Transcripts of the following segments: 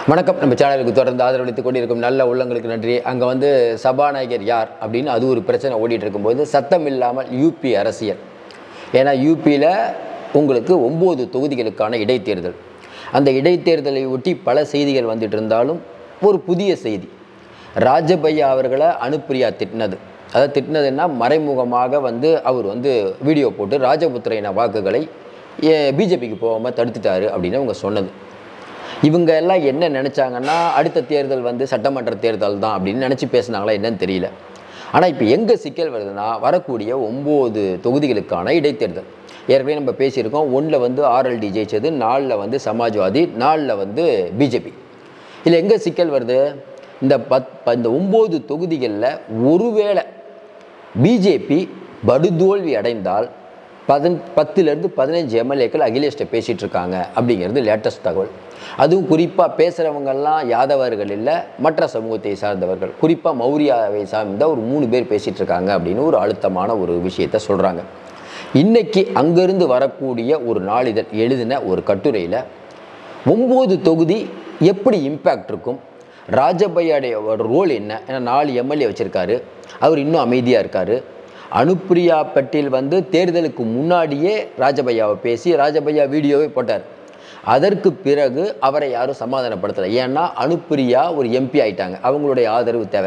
வணக்கம் நம்ம சேனலுக்கு தொடர்ந்து ஆதரவளித்துக் கொண்டிருக்கும் நல்ல உள்ளங்களுக்கு நன்றி அங்கே வந்து சபாநாயகர் யார் அப்படின்னு அது ஒரு பிரச்சனை ஓடிட்டு இருக்கும்போது சத்தம் இல்லாமல் யூபி அரசியல் ஏன்னா யூபியில் உங்களுக்கு ஒம்பது தொகுதிகளுக்கான இடைத்தேர்தல் அந்த இடைத்தேர்தலை ஒட்டி பல செய்திகள் வந்துட்டு இருந்தாலும் ஒரு புதிய செய்தி ராஜபையா அவர்களை அனுப்பிரியா திட்டினது அதாவது திட்டினதுன்னா மறைமுகமாக வந்து அவர் வந்து வீடியோ போட்டு ராஜபுத்திரையின வாக்குகளை பிஜேபிக்கு போகாமல் தடுத்துட்டாரு அப்படின்னு அவங்க சொன்னது இவங்க எல்லாம் என்ன நினச்சாங்கன்னா அடுத்த தேர்தல் வந்து சட்டமன்ற தேர்தல் தான் அப்படின்னு நினச்சி பேசுனாங்களா என்னன்னு தெரியல ஆனால் இப்போ எங்கே சிக்கல் வருதுன்னா வரக்கூடிய ஒம்பது தொகுதிகளுக்கான இடைத்தேர்தல் ஏற்கனவே நம்ம பேசியிருக்கோம் ஒன்றில் வந்து ஆர்எல்டி ஜெயிச்சது நாலில் வந்து சமாஜ்வாதி நாலில் வந்து பிஜேபி இதில் எங்கே சிக்கல் வருது இந்த பத் ப- இந்த ஒம்பது தொகுதிகளில் ஒருவேளை பிஜேபி படுதோல்வி அடைந்தால் பதன் பத்துலேருந்து பதினஞ்சு எம்எல்ஏக்கள் அகிலேஷ்ட பேசிகிட்டு இருக்காங்க அப்படிங்கிறது லேட்டஸ்ட் தகவல் அதுவும் குறிப்பாக பேசுகிறவங்கெல்லாம் யாதவர்கள் இல்லை மற்ற சமூகத்தை சார்ந்தவர்கள் குறிப்பாக மௌரியாவை சார்ந்த ஒரு மூணு பேர் பேசிகிட்டு இருக்காங்க அப்படின்னு ஒரு அழுத்தமான ஒரு விஷயத்த சொல்கிறாங்க இன்னைக்கு அங்கேருந்து வரக்கூடிய ஒரு நாளிதழ் எழுதின ஒரு கட்டுரையில் ஒம்பது தொகுதி எப்படி இம்பேக்ட் இருக்கும் ராஜபையாடைய ரோல் என்ன ஏன்னா நாலு எம்எல்ஏ வச்சுருக்காரு அவர் இன்னும் அமைதியாக இருக்கார் அனுப்பிரியா பட்டேல் வந்து தேர்தலுக்கு முன்னாடியே ராஜபையாவை பேசி ராஜபையா வீடியோவே போட்டார் அதற்கு பிறகு அவரை யாரும் சமாதானப்படுத்தலை ஏன்னா அனுப்பிரியா ஒரு எம்பி ஆயிட்டாங்க அவங்களுடைய ஆதரவு தேவை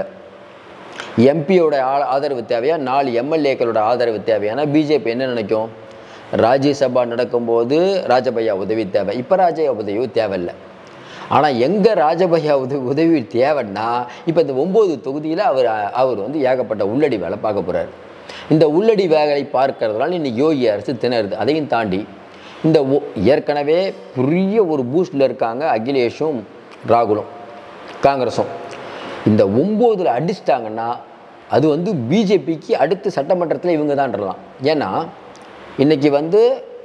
எம்பியோட ஆதரவு தேவையா நாலு எம்எல்ஏக்களோட ஆதரவு தேவையானா பிஜேபி என்ன நினைக்கும் ராஜ்யசபா நடக்கும்போது ராஜபையா உதவி தேவை இப்போ ராஜையா உதவி தேவையில்லை ஆனால் எங்கே ராஜபையா உதவி உதவி தேவைன்னா இப்போ இந்த ஒம்பது தொகுதியில் அவர் அவர் வந்து ஏகப்பட்ட உள்ளடி வேலை பார்க்க போகிறார் இந்த உள்ளடி வேலை பார்க்கறதுனால இன்னைக்கு யோகி அரசு திணறுது அதையும் தாண்டி இந்த ஒ- ஏற்கனவே பெரிய ஒரு பூஸ்டில் இருக்காங்க அகிலேஷும் ராகுலும் காங்கிரஸும் இந்த ஒம்போதில் அடிச்சிட்டாங்கன்னா அது வந்து பிஜேபிக்கு அடுத்த சட்டமன்றத்தில் இவங்க தான்றலாம் ஏன்னா இன்னைக்கு வந்து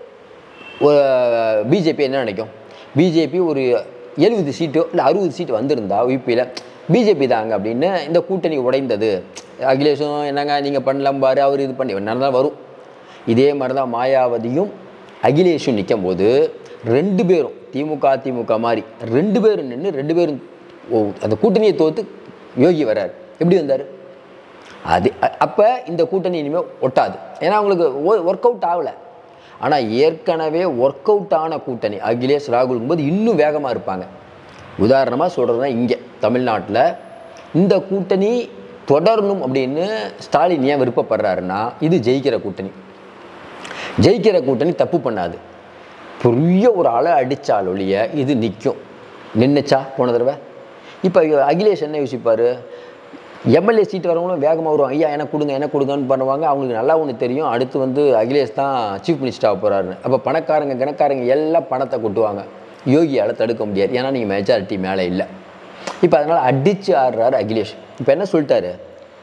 பிஜேபி என்ன நினைக்கும் பிஜேபி ஒரு எழுபது சீட்டோ இல்லை அறுபது சீட்டு வந்திருந்தா யூபியில் பிஜேபி தாங்க அப்படின்னு இந்த கூட்டணி உடைந்தது அகிலேஷும் என்னங்க நீங்கள் பண்ணலாம் பாரு அவர் இது பண்ணி என்ன தான் வரும் இதே மாதிரி தான் மாயாவதியும் அகிலேஷும் நிற்கும் போது ரெண்டு பேரும் திமுக அதிமுக மாதிரி ரெண்டு பேரும் நின்று ரெண்டு பேரும் ஓ, அந்த கூட்டணியை தோத்து யோகி வர்றாரு எப்படி வந்தார் அது அப்போ இந்த கூட்டணி இனிமேல் ஒட்டாது ஏன்னா அவங்களுக்கு ஒர்க் அவுட் ஆகலை ஆனால் ஏற்கனவே ஒர்க் அவுட் ஆன கூட்டணி அகிலேஷ் ராகுல் போது இன்னும் வேகமாக இருப்பாங்க உதாரணமாக சொல்கிறதுனா இங்கே தமிழ்நாட்டில் இந்த கூட்டணி தொடரணும் அப்படின்னு ஸ்டாலின் ஏன் விருப்பப்படுறாருன்னா இது ஜெயிக்கிற கூட்டணி ஜெயிக்கிற கூட்டணி தப்பு பண்ணாது பெரிய ஒரு அலை அடித்தால் ஒழிய இது நிற்கும் நின்றுச்சா போன தடவை இப்போ அகிலேஷ் என்ன யோசிப்பார் எம்எல்ஏ சீட் வரவங்களும் வேகமாக வருவாங்க ஐயா எனக்கு கொடுங்க எனக்கு கொடுங்கன்னு பண்ணுவாங்க அவங்களுக்கு நல்லா ஒன்று தெரியும் அடுத்து வந்து அகிலேஷ் தான் சீஃப் மினிஸ்டராக போகிறாருன்னு அப்போ பணக்காரங்க கணக்காரங்க எல்லாம் பணத்தை கொட்டுவாங்க யோகியால் தடுக்க முடியாது ஏன்னா நீங்கள் மெஜாரிட்டி மேலே இல்லை இப்போ அதனால் அடித்து ஆடுறாரு அகிலேஷ் இப்போ என்ன சொல்லிட்டாரு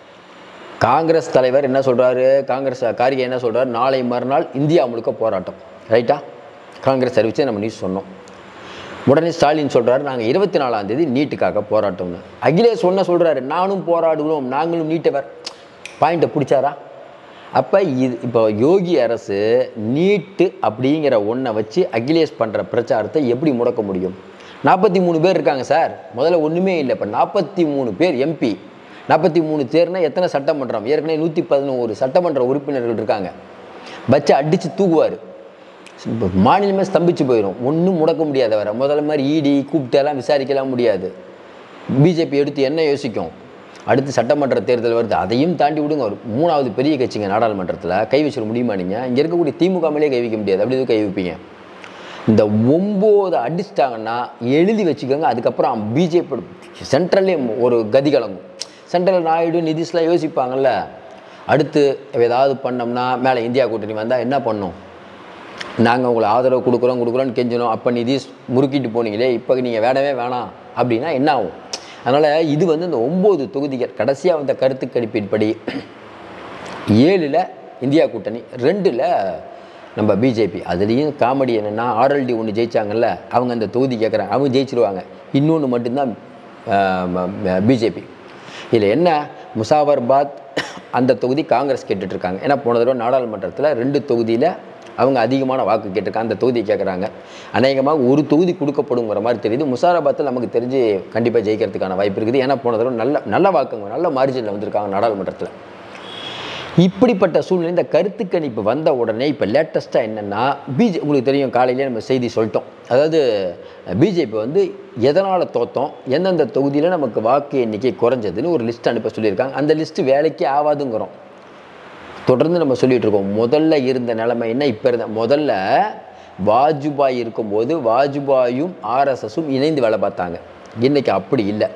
காங்கிரஸ் தலைவர் என்ன சொல்றாரு காங்கிரஸ் காரிகை என்ன சொல்றாரு நாளை மறுநாள் இந்தியா முழுக்க போராட்டம் ரைட்டா காங்கிரஸ் அறிவிச்சு நம்ம நியூஸ் சொன்னோம் உடனே ஸ்டாலின் சொல்றாரு நாங்கள் இருபத்தி நாலாம் தேதி நீட்டுக்காக போராட்டம்னு அகிலேஷ் சொன்ன சொல்றாரு நானும் போராடுகிறோம் நாங்களும் நீட்டவர் பாயிண்ட்டை பிடிச்சாரா அப்போ இது இப்போ யோகி அரசு நீட்டு அப்படிங்கிற ஒன்றை வச்சு அகிலேஷ் பண்ணுற பிரச்சாரத்தை எப்படி முடக்க முடியும் நாற்பத்தி மூணு பேர் இருக்காங்க சார் முதல்ல ஒன்றுமே இல்லை இப்போ நாற்பத்தி மூணு பேர் எம்பி நாற்பத்தி மூணு பேர்னா எத்தனை சட்டமன்றம் ஏற்கனவே நூற்றி பதினோரு சட்டமன்ற உறுப்பினர்கள் இருக்காங்க வச்சு அடித்து தூக்குவார் இப்ப மாநிலமே ஸ்தம்பிச்சு போயிடும் ஒன்றும் முடக்க முடியாது வர முதல்ல மாதிரி இடி கூப்பிட்டெல்லாம் விசாரிக்கலாம் முடியாது பிஜேபி எடுத்து என்ன யோசிக்கும் அடுத்து சட்டமன்ற தேர்தல் வருது அதையும் தாண்டி விடுங்க ஒரு மூணாவது பெரிய கட்சிங்க நாடாளுமன்றத்தில் கை வச்சிட முடியுமா நீங்கள் இங்கே இருக்கக்கூடிய திமுக மேலே கை வைக்க முடியாது அப்படி எதுவும் கை வைப்பீங்க இந்த ஒம்போதை அடிச்சிட்டாங்கன்னா எழுதி வச்சுக்கோங்க அதுக்கப்புறம் பிஜேபி சென்ட்ரல்லே ஒரு கதி கலங்கும் சென்ட்ரல் நாயுடு நிதிஷ்லாம் யோசிப்பாங்கல்ல அடுத்து ஏதாவது பண்ணோம்னா மேலே இந்தியா கூட்டணி வந்தால் என்ன பண்ணும் நாங்கள் உங்களை ஆதரவு கொடுக்குறோம் கொடுக்குறோன்னு கெஞ்சணும் அப்போ நிதிஷ் முறுக்கிட்டு போனீங்களே இப்போ நீங்கள் வேணவே வேணாம் அப்படின்னா என்ன ஆகும் அதனால் இது வந்து இந்த ஒம்பது தொகுதிகள் கடைசியாக வந்த கருத்து கணிப்பின்படி ஏழில் இந்தியா கூட்டணி ரெண்டில் நம்ம பிஜேபி அதுலேயும் காமெடி என்னென்னா ஆர்எல்டி ஒன்று ஜெயிச்சாங்கல்ல அவங்க அந்த தொகுதி கேட்குறாங்க அவங்க ஜெயிச்சிருவாங்க இன்னொன்று மட்டும்தான் பிஜேபி இதில் என்ன முசாஃபர்பாத் அந்த தொகுதி காங்கிரஸ் கேட்டுட்ருக்காங்க ஏன்னா போன தடவை நாடாளுமன்றத்தில் ரெண்டு தொகுதியில் அவங்க அதிகமான வாக்கு கேட்டிருக்காங்க அந்த தொகுதி கேட்குறாங்க அநேகமாக ஒரு தொகுதி கொடுக்கப்படுங்கிற மாதிரி தெரியுது முசாராபாத்தில் நமக்கு தெரிஞ்சு கண்டிப்பாக ஜெயிக்கிறதுக்கான வாய்ப்பு இருக்குது ஏன்னா போன தடவை நல்ல நல்ல வாக்குங்க நல்ல மார்ஜினில் வந்திருக்காங்க நாடாளுமன்றத்தில் இப்படிப்பட்ட சூழ்நிலை இந்த கருத்து கணிப்பு வந்த உடனே இப்போ லேட்டஸ்ட்டாக என்னென்னா பிஜே உங்களுக்கு தெரியும் காலையிலே நம்ம செய்தி சொல்லிட்டோம் அதாவது பிஜேபி வந்து எதனால் தோத்தோம் எந்தெந்த தொகுதியில் நமக்கு வாக்கு எண்ணிக்கை குறைஞ்சதுன்னு ஒரு லிஸ்ட் அனுப்ப சொல்லியிருக்காங்க அந்த லிஸ்ட்டு வேலைக்கு ஆகாதுங்கிறோம் தொடர்ந்து நம்ம சொல்லிட்டு இருக்கோம் முதல்ல இருந்த நிலைமை என்ன இப்போ இருந்த முதல்ல வாஜ்பாய் இருக்கும்போது வாஜ்பாயும் ஆர்எஸ்எஸும் இணைந்து வேலை பார்த்தாங்க இன்னைக்கு அப்படி இல்லை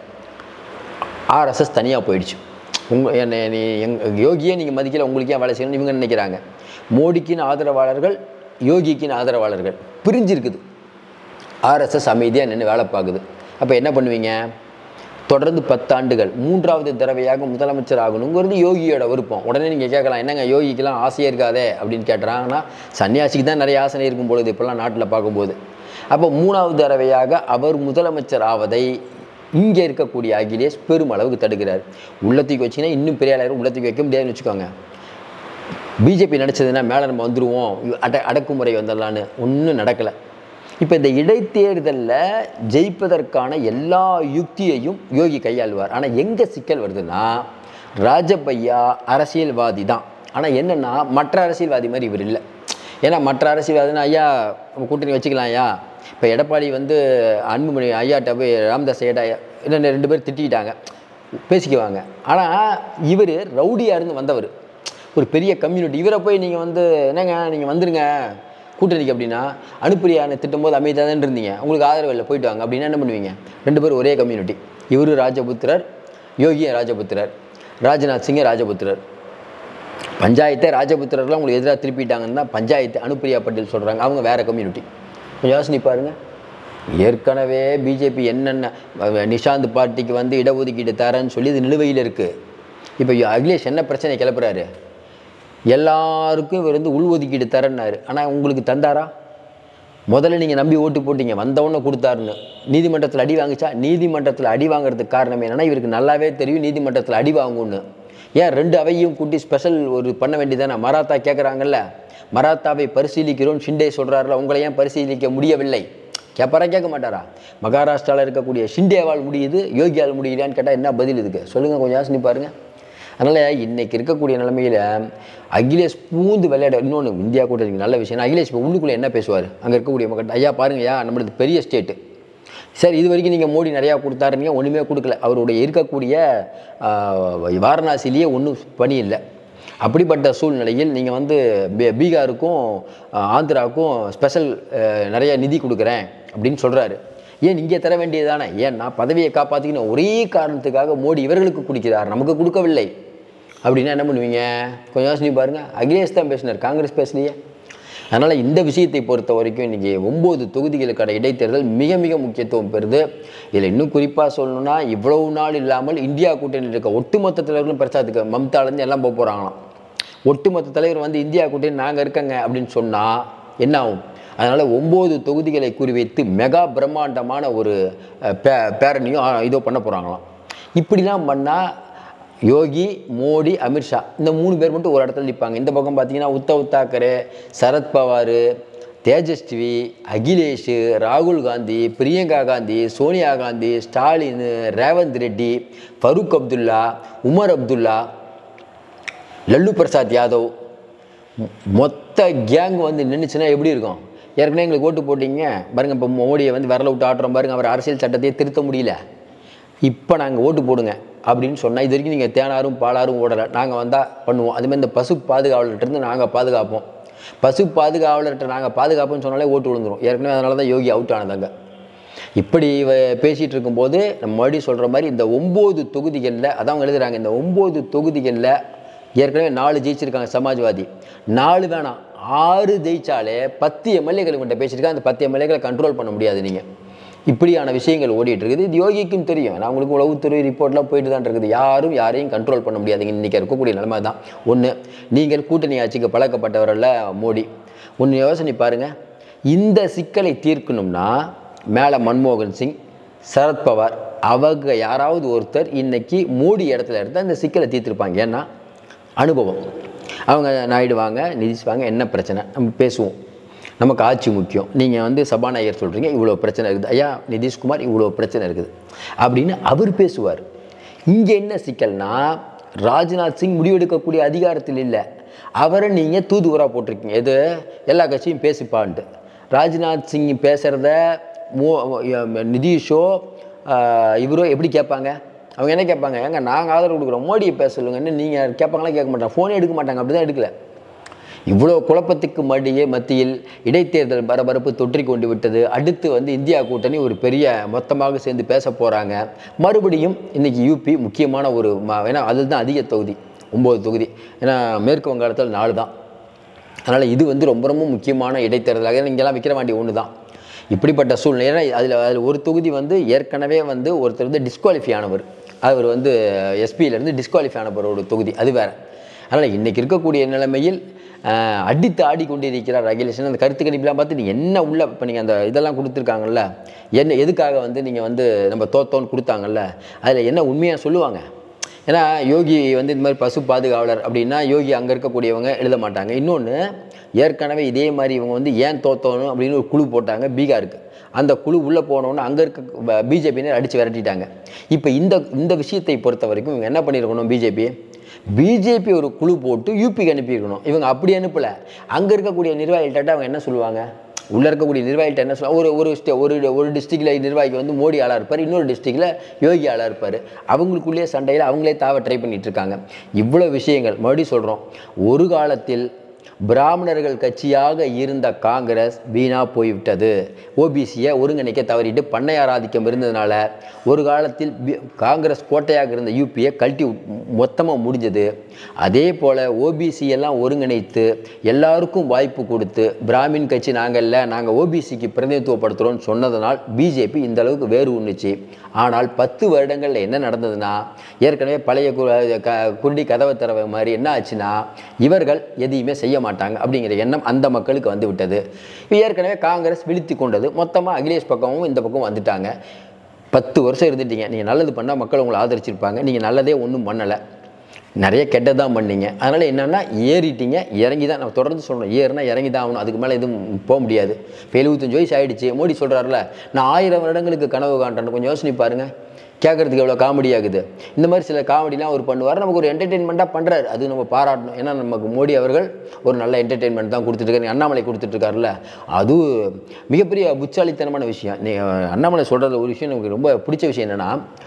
ஆர்எஸ்எஸ் தனியாக போயிடுச்சு உங்க என்ன நீ எங் யோகியே நீங்கள் மதிக்கல உங்களுக்கு ஏன் வேலை செய்யணும்னு இவங்க நினைக்கிறாங்க மோடிக்கின் ஆதரவாளர்கள் யோகிக்கின் ஆதரவாளர்கள் பிரிஞ்சிருக்குது ஆர்எஸ்எஸ் அமைதியாக நின்று வேலை பார்க்குது அப்போ என்ன பண்ணுவீங்க தொடர்ந்து பத்தாண்டுகள் மூன்றாவது தடவையாக முதலமைச்சர் ஆகணுங்கிறது யோகியோட விருப்பம் உடனே நீங்கள் கேட்கலாம் என்னங்க யோகிக்கெல்லாம் ஆசையே இருக்காதே அப்படின்னு கேட்டுறாங்கன்னா சன்னியாசிக்கு தான் நிறைய ஆசனை இருக்கும் பொழுது இப்போல்லாம் நாட்டில் பார்க்கும்போது அப்போ மூணாவது தடவையாக அவர் முதலமைச்சர் ஆவதை இங்கே இருக்கக்கூடிய அகிலேஷ் பெருமளவுக்கு தடுக்கிறார் உள்ளத்துக்கு வச்சிங்கன்னா இன்னும் பெரிய ஆளாயிரம் உள்ளத்துக்கு வைக்க முடியாதுன்னு வச்சுக்கோங்க பிஜேபி நினச்சதுன்னா மேலே நம்ம வந்துடுவோம் அட அடக்குமுறை வந்துடலான்னு ஒன்றும் நடக்கலை இப்போ இந்த இடைத்தேர்தலில் ஜெயிப்பதற்கான எல்லா யுக்தியையும் யோகி கையாளுவார் ஆனால் எங்கே சிக்கல் வருதுன்னா ராஜபையா அரசியல்வாதி தான் ஆனால் என்னென்னா மற்ற அரசியல்வாதி மாதிரி இவர் இல்லை ஏன்னா மற்ற அரசியல்வாதினா ஐயா நம்ம கூட்டணி வச்சுக்கலாம் ஐயா இப்போ எடப்பாடி வந்து அன்புமணி ஐயாட்ட போய் ராமதாஸ் ஐயாட்ட இன்னும் ரெண்டு பேர் திட்டிக்கிட்டாங்க பேசிக்குவாங்க ஆனால் இவர் ரவுடியாக இருந்து வந்தவர் ஒரு பெரிய கம்யூனிட்டி இவரை போய் நீங்கள் வந்து என்னங்க நீங்கள் வந்துருங்க கூட்டணிக்கு அப்படின்னா அனுப்பிரியான்னு திட்டும்போது அமைதியாக தான் இருந்தீங்க உங்களுக்கு ஆதரவு இல்லை போயிட்டு வாங்க அப்படின்னா என்ன பண்ணுவீங்க ரெண்டு பேரும் ஒரே கம்யூனிட்டி இவர் ராஜபுத்திரர் யோகி ராஜபுத்திரர் ராஜ்நாத் சிங் ராஜபுத்திரர் பஞ்சாயத்தை ராஜபுத்திரர்லாம் உங்களுக்கு எதிராக திருப்பிட்டாங்கன்னு தான் பஞ்சாயத்து அனுப்பிரியா பட்டேல் சொல்கிறாங்க அவங்க வேறு கம்யூனிட்டி கொஞ்சம் யோசனை பாருங்க ஏற்கனவே பிஜேபி என்னென்ன அஹ், நிஷாந்த் பார்ட்டிக்கு வந்து இடஒதுக்கீடு தரேன்னு சொல்லி இது நிலுவையில் இருக்குது இப்போ அகிலேஷ் என்ன பிரச்சனை கிளப்புறாரு எல்லாருக்கும் இவர் வந்து உள்ஒதுக்கீடு தரேன்னாரு ஆனால் உங்களுக்கு தந்தாரா முதல்ல நீங்கள் நம்பி ஓட்டு போட்டீங்க வந்தவொடனே கொடுத்தாருன்னு நீதிமன்றத்தில் அடி வாங்குச்சா நீதிமன்றத்தில் அடி வாங்குறதுக்கு காரணம் என்னன்னா இவருக்கு நல்லாவே தெரியும் நீதிமன்றத்தில் அடி வாங்கும்னு ஏன் ரெண்டு அவையும் கூட்டி ஸ்பெஷல் ஒரு பண்ண வேண்டியதானே மராத்தா கேட்குறாங்கல்ல மராத்தாவை பரிசீலிக்கிறோம் ஷிண்டே சொல்கிறாருல உங்களை ஏன் பரிசீலிக்க முடியவில்லை கேட்பாரா கேட்க மாட்டாரா மகாராஷ்டிராவில் இருக்கக்கூடிய ஷிண்டேவால் முடியுது யோகியால் முடியலையான்னு கேட்டால் என்ன பதில் இதுக்கு சொல்லுங்கள் கொஞ்சம் யோசனை பாருங்க அதனால் இன்னைக்கு இருக்கக்கூடிய நிலைமையில் அகிலேஷ் பூந்து விளையாட இன்னொன்று இந்தியா கூட இருக்கு நல்ல விஷயம் அகிலேஷ் இப்போ உள்ளுக்குள்ளே என்ன பேசுவார் அங்கே இருக்கக்கூடிய மக்கள் ஐயா பாருங்க ஐயா நம்மளது பெரிய ஸ்டேட்டு சார் இது வரைக்கும் நீங்கள் மோடி நிறையா கொடுத்தாருங்க ஒன்றுமே கொடுக்கல அவருடைய இருக்கக்கூடிய ஆஹ், வாரணாசிலேயே ஒன்றும் பணி இல்லை அப்படிப்பட்ட சூழ்நிலையில் நீங்கள் வந்து பீ- பீகாருக்கும் ஆஹ், ஆந்திராவுக்கும் ஸ்பெஷல் நிறைய நிதி கொடுக்குறேன் அப்படின்னு சொல்கிறாரு ஏன் இங்கே தர வேண்டியதானே ஏன்னா பதவியை காப்பாற்றிக்கணும் ஒரே காரணத்துக்காக மோடி இவர்களுக்கு கொடுக்கிறார் நமக்கு கொடுக்கவில்லை அப்படின்னா என்ன பண்ணுவீங்க கொஞ்சம் யோசனை பாருங்க அகிலேஷ் தான் பேசினார் காங்கிரஸ் பேசலையே அதனால் இந்த விஷயத்தை பொறுத்த வரைக்கும் இன்றைக்கி ஒம்பது தொகுதிகளுக்கான இடைத்தேர்தல் மிக மிக முக்கியத்துவம் பெறுது இதில் இன்னும் குறிப்பாக சொல்லணும்னா இவ்வளவு நாள் இல்லாமல் இந்தியா கூட்டணியில் இருக்க ஒட்டுமொத்த தலைவர்களும் பிரச்சாரத்துக்கு மம்தாலேருந்து எல்லாம் போக போகிறாங்களாம் ஒட்டுமொத்த தலைவர் வந்து இந்தியா கூட்டணி நாங்கள் இருக்கங்க அப்படின்னு சொன்னால் என்ன ஆகும் அதனால் ஒம்பது தொகுதிகளை குறிவைத்து மெகா பிரம்மாண்டமான ஒரு அஹ், பே பேரணியும் அஹ், இதோ பண்ண போகிறாங்களாம் இப்படிலாம் பண்ணால் யோகி மோடி அமித்ஷா இந்த மூணு பேர் மட்டும் ஒரு இடத்துல நிற்பாங்க இந்த பக்கம் பார்த்தீங்கன்னா உத்தவ் தாக்கரே சரத்பவார் தேஜஸ்வி அகிலேஷ் ராகுல் காந்தி பிரியங்கா காந்தி சோனியா காந்தி ஸ்டாலின் ரேவந்த் ரெட்டி ஃபரூக் அப்துல்லா உமர் அப்துல்லா லல்லு பிரசாத் யாதவ் மொ- மொத்த கேங் வந்து நின்றுச்சுன்னா எப்படி இருக்கும் ஏற்கனவே எங்களுக்கு ஓட்டு போட்டீங்க பாருங்க இப்போ மோடியை வந்து விரல விட்டு ஆட்டுறோம் பாருங்க அவர் அரசியல் சட்டத்தையே திருத்த முடியல இப்போ நாங்கள் ஓட்டு போடுங்க அப்படின்னு சொன்னால் இது வரைக்கும் நீங்கள் தேனாரும் பாலாரும் ஓடலை நாங்கள் வந்தால் பண்ணுவோம் அதுமாதிரி இந்த பசு பாதுகாவலர்கிட்டருந்து நாங்கள் பாதுகாப்போம் பசு பாதுகாவலர்கிட்ட நாங்கள் பாதுகாப்போம்னு சொன்னாலே ஓட்டு விழுந்துரும் ஏற்கனவே அதனால தான் யோகி அவுட் ஆனதாங்க இப்படி இவ- பேசிட்டு இருக்கும்போது நம்ம மறுபடியும் சொல்கிற மாதிரி இந்த ஒம்பது தொகுதிகளில் அதான் அவங்க எழுதுறாங்க இந்த ஒம்பது தொகுதிகளில் ஏற்கனவே நாலு ஜெயிச்சிருக்காங்க சமாஜ்வாதி நாலு வேணாம் ஆறு ஜெயிச்சாலே பத்து எம்எல்ஏக்கள் கிட்ட பேசியிருக்காங்க அந்த பத்து எம்எல்ஏக்களை கண்ட்ரோல் பண்ண முடியாது நீங்கள் இப்படியான விஷயங்கள் ஓடிட்டு இருக்குது இது யோகிக்கும் தெரியும் நான் உங்களுக்கு உளவுத்துறை ரிப்போர்ட்லாம் போயிட்டு தான் இருக்குது யாரும் யாரையும் கண்ட்ரோல் பண்ண முடியாதுங்க இன்றைக்கி இருக்கக்கூடிய நிலைமை தான் ஒன்று நீங்கள் கூட்டணி ஆட்சிக்கு பழக்கப்பட்டவரல்ல மோடி ஒன்று யோசனை பாருங்கள் இந்த சிக்கலை தீர்க்கணும்னா மேலே மன்மோகன் சிங் சரத்பவார் அவங்க யாராவது ஒருத்தர் இன்னைக்கு மோடி இடத்துல இருந்தால் இந்த சிக்கலை தீர்த்திருப்பாங்க ஏன்னா அனுபவம் அவங்க நாயுடு வாங்க நிதிஷ் வாங்க என்ன பிரச்சனை நம்ம பேசுவோம் நமக்கு ஆட்சி முக்கியம் நீங்கள் வந்து சபாநாயகர் சொல்கிறீங்க இவ்வளோ பிரச்சனை இருக்குது ஐயா நிதிஷ்குமார் இவ்வளோ பிரச்சனை இருக்குது அப்படின்னு அவர் பேசுவார் இங்கே என்ன சிக்கல்னா ராஜ்நாத் சிங் முடிவெடுக்கக்கூடிய அதிகாரத்தில் இல்லை அவரை நீங்கள் தூதுவராக போட்டிருக்கீங்க எது எல்லா கட்சியும் பேசிப்பான்ட்டு ராஜ்நாத் சிங் பேசுகிறத மோ நிதிஷோ ஆஹ், இவரோ எப்படி கேட்பாங்க அவங்க என்ன கேட்பாங்க ஏங்க நாங்கள் ஆதரவு கொடுக்குறோம் மோடியை பேச சொல்லுங்கன்னு நீங்கள் கேட்பாங்களா கேட்க மாட்டாங்க ஃபோனே எடுக்க மாட்டாங்க அப்படி தான் எடுக்கல இவ்வளோ குழப்பத்துக்கு மடியே மத்தியில் இடைத்தேர்தல் பரபரப்பு தொற்றிக் கொண்டு விட்டது அடுத்து வந்து இந்தியா கூட்டணி ஒரு பெரிய மொத்தமாக சேர்ந்து பேச போகிறாங்க மறுபடியும் இன்னைக்கு யூபி முக்கியமான ஒரு ம- ஏன்னா அதுதான் அதிக தொகுதி ஒம்பது தொகுதி ஏன்னா மேற்கு வங்காளத்தில் நாலு தான் அதனால் இது வந்து ரொம்ப ரொம்ப முக்கியமான இடைத்தேர்தலாக ஏன்னா இங்கெல்லாம் விக்கிரவாண்டி ஒன்று தான் இப்படிப்பட்ட சூழ்நிலை ஏன்னா அதில் அதில் ஒரு தொகுதி வந்து ஏற்கனவே வந்து ஒருத்தர் வந்து டிஸ்குவாலிஃபை ஆனவர் அவர் வந்து எஸ்பியிலேருந்து டிஸ்குவாலிஃபை ஆனவர் ஒரு தொகுதி அது வேறு அதனால் இன்றைக்கி இருக்கக்கூடிய நிலைமையில் ஆஹ், அடித்து ஆடிக்கொண்டிருக்கிறார் அகிலேஷன் அந்த கருத்து கணிப்பெலாம் பார்த்து நீ என்ன உள்ள இப்போ நீங்கள் அந்த இதெல்லாம் கொடுத்துருக்காங்கல்ல என்ன எதுக்காக வந்து நீங்கள் வந்து நம்ம தோத்தோன்னு கொடுத்தாங்கல்ல அதில் என்ன உண்மையாக சொல்லுவாங்க ஏன்னா யோகி வந்து இந்த மாதிரி பசு பாதுகாவலர் அப்படின்னா யோகி அங்கே இருக்கக்கூடியவங்க எழுத மாட்டாங்க இன்னொன்று ஏற்கனவே இதே மாதிரி இவங்க வந்து ஏன் தோத்தோணும் அப்படின்னு ஒரு குழு போட்டாங்க பீகாருக்கு அந்த குழு உள்ளே போனோன்னு அங்கே இருக்க பிஜேபியினர் அடித்து விரட்டிட்டாங்க இப்போ இந்த இந்த விஷயத்தை பொறுத்த வரைக்கும் இவங்க என்ன பண்ணியிருக்கணும் பிஜேபி பிஜேபி ஒரு குழு போட்டு யூபிக்கு அனுப்பியிருக்கணும் இவங்க அப்படி அனுப்பலை அங்கே இருக்கக்கூடிய நிர்வாகிகிட்ட அவங்க என்ன சொல்லுவாங்க உள்ளே இருக்கக்கூடிய நிர்வாகிகிட்ட என்ன சொல்லுவாங்க ஒரு ஒரு ஸ்டே ஒரு ஒரு டிஸ்ட்ரிக்டில் நிர்வாகி வந்து மோடி ஆளாக இருப்பார் இன்னொரு டிஸ்ட்ரிக்டில் யோகி ஆளாக இருப்பார் அவங்களுக்குள்ளேயே சண்டையில் அவங்களே தாவ ட்ரை பண்ணிட்டு இருக்காங்க இவ்வளோ விஷயங்கள் மறுபடியும் சொல்கிறோம் ஒரு காலத்தில் பிராமணர்கள் கட்சியாக இருந்த காங்கிரஸ் வீணா போய்விட்டது ஓபிசியை ஒருங்கிணைக்க தவறிட்டு பண்ணையார் ஆதிக்கம் இருந்ததுனால ஒரு காலத்தில் பி- காங்கிரஸ் கோட்டையாக இருந்த யூபியை கழட்டி மொத்தமாக முடிஞ்சது அதே போல் ஓபிசி எல்லாம் ஒருங்கிணைத்து எல்லாருக்கும் வாய்ப்பு கொடுத்து பிராமின் கட்சி நாங்கள் இல்லை நாங்கள் ஓபிசிக்கு பிரதிநிதித்துவப்படுத்துகிறோம்னு சொன்னதனால் பிஜேபி இந்த அளவுக்கு வேறு உண்ணுச்சு ஆனால் பத்து வருடங்களில் என்ன நடந்ததுன்னா ஏற்கனவே பழைய கு- க குண்டி கதவை தரவை மாதிரி என்ன ஆச்சுன்னா இவர்கள் எதையுமே செய்ய மாட்டாங்க அப்படிங்கிற எண்ணம் அந்த மக்களுக்கு வந்து விட்டது இப்போ ஏற்கனவே காங்கிரஸ் விழித்து கொண்டது மொத்தமாக அகிலேஷ் பக்கமும் இந்த பக்கம் வந்துட்டாங்க பத்து வருஷம் இருந்துட்டீங்க நீங்கள் நல்லது பண்ணால் மக்கள் உங்களை ஆதரிச்சிருப்பாங்க நீங்கள் நல்லதே ஒன்றும் பண்ணலை நிறைய கெட்டதான் பண்ணீங்க அதனால் என்னென்னா ஏறிட்டீங்க இறங்கி தான் நம்ம தொடர்ந்து சொல்கிறோம் ஏறுனா இறங்கி தான் ஆகணும் அதுக்கு மேலே எதுவும் போக முடியாது இப்போ எழுபத்தஞ்சு வயசு ஆயிடுச்சு மோடி சொல்கிறாருல நான் ஆயிரம் வருடங்களுக்கு கனவு காண்றேன்னு கொஞ்சம் யோசனை பாருங்க கேட்குறதுக்கு எவ்வளோ காமெடி ஆகுது இந்த மாதிரி சில காமெடிலாம் அவர் பண்ணுவார் நமக்கு ஒரு என்டர்டெயின்மெண்ட்டாக பண்ணுறாரு அது நம்ம பாராட்டணும் ஏன்னா நமக்கு மோடி அவர்கள் ஒரு நல்ல என்டர்டெயின்மெண்ட் தான் கொடுத்துட்ருக்காரு அண்ணாமலை கொடுத்துட்ருக்காருல்ல அது மிகப்பெரிய புச்சாலித்தனமான விஷயம் நீ அண்ணாமலை சொல்கிற ஒரு விஷயம் நமக்கு ரொம்ப பிடிச்ச விஷயம் என்னென்னா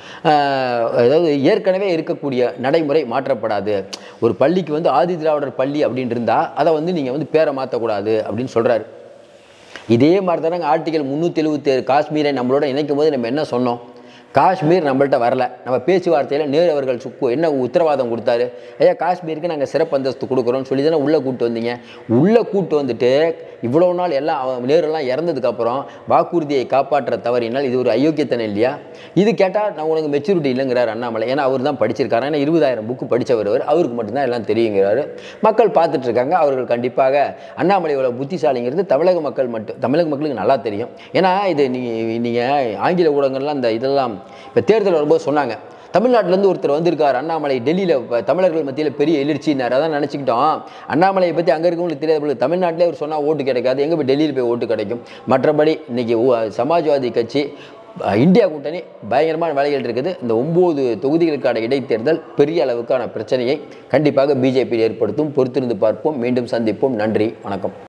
அதாவது ஏற்கனவே இருக்கக்கூடிய நடைமுறை மாற்றப்படாது ஒரு பள்ளிக்கு வந்து ஆதி திராவிடர் பள்ளி அப்படின்னு இருந்தால் அதை வந்து நீங்கள் வந்து பேரை மாற்றக்கூடாது அப்படின்னு சொல்கிறாரு இதே மாதிரி தானே ஆர்டிகல் முந்நூற்றி எழுபத்தேழு காஷ்மீரை நம்மளோட இணைக்கும் போது நம்ம என்ன சொன்னோம் காஷ்மீர் நம்மள்ட்ட வரல நம்ம பேச்சுவார்த்தையில் நேரு அவர்கள் சுக்கு என்ன உத்தரவாதம் கொடுத்தாரு ஐயா காஷ்மீருக்கு நாங்கள் சிறப்பு அந்தஸ்து கொடுக்குறோம்னு சொல்லி தானே உள்ளே கூப்பிட்டு வந்தீங்க உள்ளே கூப்பிட்டு வந்துட்டு இவ்வளோ நாள் எல்லாம் அவன் நேருலாம் இறந்ததுக்கப்புறம் வாக்குறுதியை காப்பாற்ற தவறினால் இது ஒரு அயோக்கியத்தனம் இல்லையா இது கேட்டால் நான் உனக்கு மெச்சூரிட்டி இல்லைங்கிறார் அண்ணாமலை ஏன்னா அவர் தான் படிச்சிருக்காரு ஏன்னா இருபதாயிரம் புக்கு படித்தவர் அவர் அவருக்கு மட்டும்தான் எல்லாம் தெரியுங்கிறாரு மக்கள் பார்த்துட்டு இருக்காங்க அவர்கள் கண்டிப்பாக அண்ணாமலையோட புத்திசாலிங்கிறது தமிழக மக்கள் மட்டும் தமிழக மக்களுக்கு நல்லா தெரியும் ஏன்னா இது நீங்கள் நீங்கள் ஆங்கில ஊடகங்கள்லாம் இந்த இதெல்லாம் இப்போ தேர்தல் வரும்போது சொன்னாங்க தமிழ்நாட்டிலேருந்து ஒருத்தர் வந்திருக்கார் அண்ணாமலை டெல்லியில் தமிழர்கள் மத்தியில் பெரிய எழுச்சினார் அதான் நினச்சிக்கிட்டோம் அண்ணாமலையை பற்றி அங்கே இருக்கவங்களுக்கு தெரியாது போல தமிழ்நாட்டிலே அவர் சொன்னால் ஓட்டு கிடைக்காது எங்கே போய் டெல்லியில் போய் ஓட்டு கிடைக்கும் மற்றபடி இன்னைக்கு ஊ- சமாஜ்வாதி கட்சி அஹ், இந்தியா கூட்டணி பயங்கரமான வேலைகள் இருக்குது இந்த ஒம்பது தொகுதிகளுக்கான இடைத்தேர்தல் பெரிய அளவுக்கான பிரச்சனையை கண்டிப்பாக பிஜேபி ஏற்படுத்தும் பொறுத்திருந்து பார்ப்போம் மீண்டும் சந்திப்போம் நன்றி வணக்கம்